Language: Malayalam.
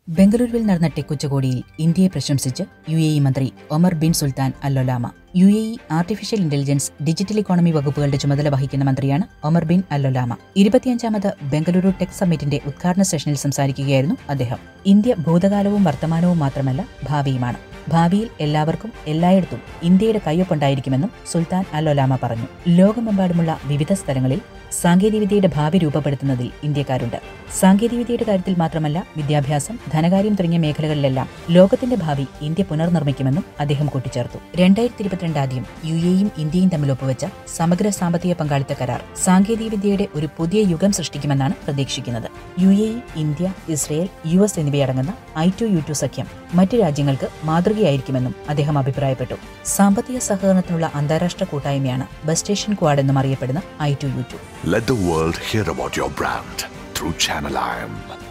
ബംഗളൂരുവിൽ നടന്ന ടെക് ഉച്ചകോടിയിൽ ഇന്ത്യയെ പ്രശംസിച്ച് യു എ ഇ മന്ത്രി Omar bin Sultan Al Olama U A E artificial intelligence digital economy വകുപ്പുകളുടെ ചുമതല വഹിക്കുന്ന മന്ത്രിയാണ് ഒമർ ബിൻ അല്ലൊലാമ ഇരുപത്തിയഞ്ചാമത് ബംഗളൂരു ടെക് സമ്മിറ്റിന്റെ ഉദ്ഘാടന സെഷനിൽ സംസാരിക്കുകയായിരുന്നു അദ്ദേഹം ഇന്ത്യ ഭൂതകാലവും വർത്തമാനവും മാത്രമല്ല ഭാവിയുമാണ് ഭാവിയിൽ എല്ലാവർക്കും എല്ലായിടത്തും ഇന്ത്യയുടെ കയ്യൊപ്പുണ്ടായിരിക്കുമെന്നും സുൽത്താൻ അല്ലൊലാമ പറഞ്ഞു ലോകമെമ്പാടുമുള്ള വിവിധ സ്ഥലങ്ങളിൽ സാങ്കേതികവിദ്യയുടെ ഭാവി രൂപപ്പെടുത്തുന്നതിൽ ഇന്ത്യക്കാരുണ്ട് സാങ്കേതികവിദ്യയുടെ കാര്യത്തിൽ മാത്രമല്ല വിദ്യാഭ്യാസം ധനകാര്യം തുടങ്ങിയ മേഖലകളിലെല്ലാം ലോകത്തിന്റെ ഭാവി ഇന്ത്യ പുനർനിർമ്മിക്കുമെന്നും അദ്ദേഹം കൂട്ടിച്ചേർത്തു രണ്ടായിരത്തി ഇരുപത്തിരണ്ട് ആദ്യം യു എയും ഇന്ത്യയും തമ്മിൽ ഒപ്പുവെച്ച സമഗ്ര സാമ്പത്തിക പങ്കാളിത്ത കരാർ സാങ്കേതികവിദ്യയുടെ ഒരു പുതിയ യുഗം സൃഷ്ടിക്കുമെന്നാണ് പ്രതീക്ഷിക്കുന്നത് U A E India Israel U S എന്നിവയടങ്ങുന്ന ഐ ടു യു ടു സഖ്യം മറ്റ് രാജ്യങ്ങൾക്ക് മാതൃകയായിരിക്കുമെന്നും അദ്ദേഹം അഭിപ്രായപ്പെട്ടു സാമ്പത്തിക സഹകരണത്തിനുള്ള അന്താരാഷ്ട്ര കൂട്ടായ്മയാണ് ബസ് സ്റ്റേഷൻ ക്വാഡ് എന്നും അറിയപ്പെടുന്ന I two U two Let the world hear about your brand through Channel IM.